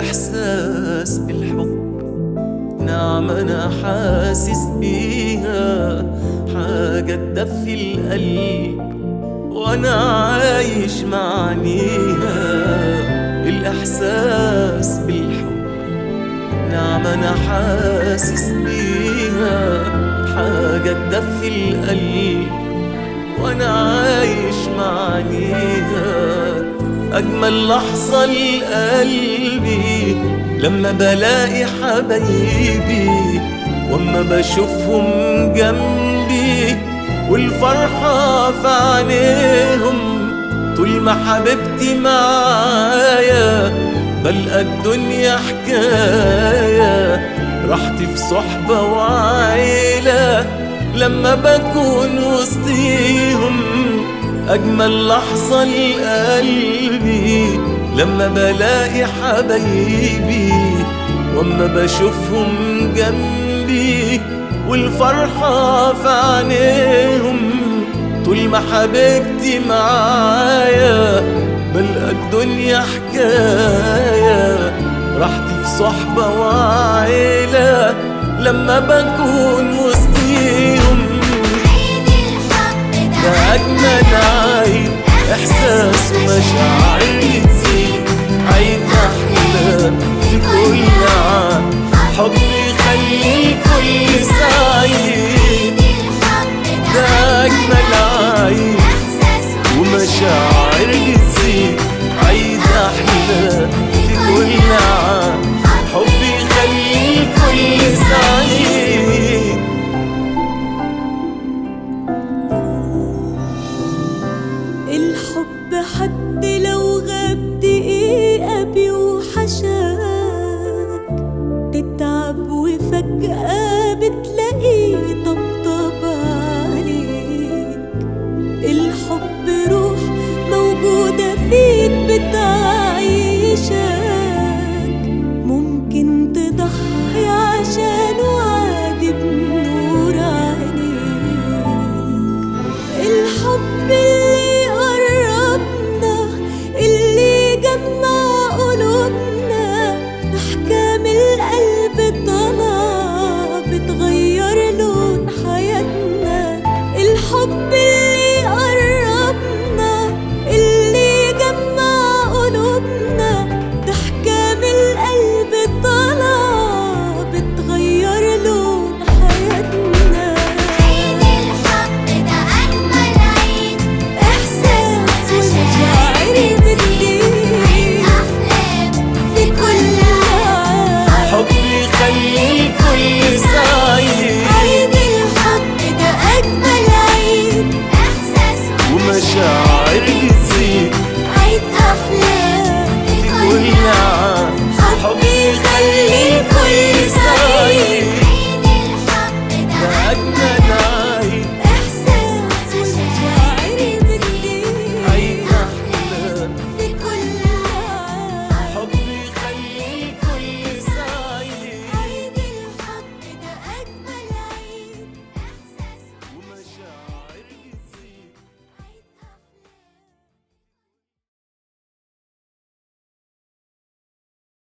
الإحساس بالحب نعمة أنا حاسس بيها حاجة تدفي القلب وأنا عايش معنيها الإحساس بالحب نعمة أنا حاسس بيها حاجة تدفي القلب وأنا عايش معنيها أجمل لحظة لقلبي لما بلاقي حبايبي وأما بشوفهم جنبي والفرحة في عينيهم طول ما حبيبتي معايا بلقى الدنيا حكاية راحتي في صحبة وعيلة لما بكون وسطيهم أجمل لحظة لقلبي لما بلاقي حبايبي وأما بشوفهم جنبي والفرحة في عينيهم طول ما حبيبتي معايا بلقى الدنيا حكاية راحتي في صحبة وعيلة لما بكون وسطيهم عيد الحب ده ده أجمل عيد إحساس ومشاعر تزيد عيد أحلى في كل عام حب يخلي الكل سعيد عيد الحب ده أجمل عيد إحساس ومشاعر تزيد عيد أحلى في كل عام حب يخلي الكل سعيد الحب حتى لو غاب دقيقة بيوحشك تتعب وفجأة بتلاقيه طبطب عليك الحب روح موجودة فيك بتعيشك ممكن تضحي عشانه عادي بنور عينيك الحب اللي قربنا اللي جمع قلوبنا أحكام القلب طلع بتغير لون حياتنا الحب